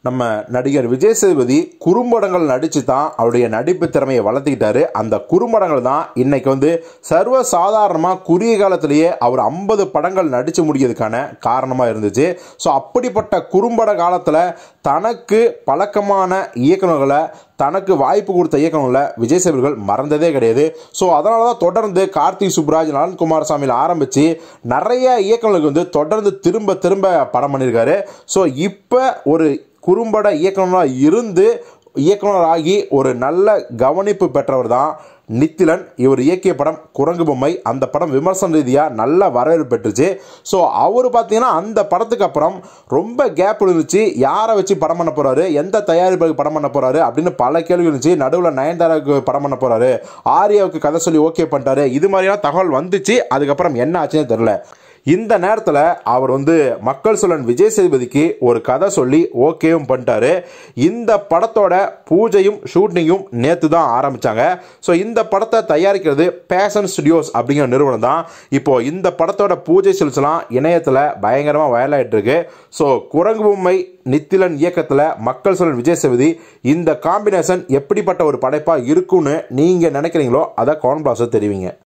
நம்ம நடிகர் விஜய் சேதுபதி குறும்படங்கள் நடித்து தான் அவருடைய நடிப்பு திறமையை வளர்த்துக்கிட்டாரு அந்த குறும்படங்கள் தான் இன்னைக்கு வந்து சர்வ சாதாரணமாக குறுகிய காலத்திலேயே அவர் ஐம்பது படங்கள் நடித்து முடிக்கிறதுக்கான காரணமாக இருந்துச்சு ஸோ அப்படிப்பட்ட குறும்பட காலத்தில் தனக்கு பழக்கமான இயக்குநர்களை தனக்கு வாய்ப்பு கொடுத்த இயக்குநர்களை விஜய் சேதுபதிகள் மறந்ததே கிடையாது ஸோ அதனால தான் தொடர்ந்து கார்த்திக் சுப்ராஜ் நலன் குமாரசாமியில் ஆரம்பித்து நிறைய இயக்குநர்களுக்கு வந்து தொடர்ந்து திரும்ப திரும்ப படம் பண்ணியிருக்காரு ஸோ இப்போ ஒரு குறும்பட இயக்குனராக இருந்து இயக்குனராகி ஒரு நல்ல கவனிப்பு பெற்றவர் தான் நித்திலன் இவர் இயக்கிய படம் குரங்கு பொம்மை அந்த படம் விமர்சன ரீதியாக நல்ல வரவேற்பு பெற்றுச்சு ஸோ அவர் பார்த்தீங்கன்னா அந்த படத்துக்கு அப்புறம் ரொம்ப கேப் இருந்துச்சு யாரை வச்சு படம் பண்ண போறாரு எந்த தயாரிப்புக்கு படம் பண்ண போறாரு அப்படின்னு பல கேள்வி இருந்துச்சு நடுவில் நயன்தாராவுக்கு படம் பண்ண போறாரு ஆர்யாவுக்கு கதை சொல்லி ஓகே பண்ணிட்டாரு இது மாதிரியான தகவல் வந்துச்சு அதுக்கப்புறம் என்ன ஆச்சுன்னு தெரியல இந்த நேரத்தில் அவர் வந்து மக்கள் சொல்லன் விஜய் சேதுபதிக்கு ஒரு கதை சொல்லி ஓகேவும் பண்ணிட்டாரு இந்த படத்தோட பூஜையும் ஷூட்டிங்கும் நேற்று தான் ஆரம்பித்தாங்க ஸோ இந்த படத்தை தயாரிக்கிறது பேஷன் ஸ்டுடியோஸ் அப்படிங்கிற நிறுவனம் தான் இப்போ இந்த படத்தோட பூஜை சில்ஸ்லாம் இணையத்தில் பயங்கரமாக வயலாயிட்டு இருக்கு ஸோ குரங்கு பொம்மை நித்திலன் இயக்கத்தில் மக்கள் சொல்லன் விஜய் சேதுபதி இந்த காம்பினேஷன் எப்படிப்பட்ட ஒரு படைப்பாக இருக்கும்னு நீங்கள் நினைக்கிறீங்களோ அதை கான்பிளாஸை தெரிவிங்க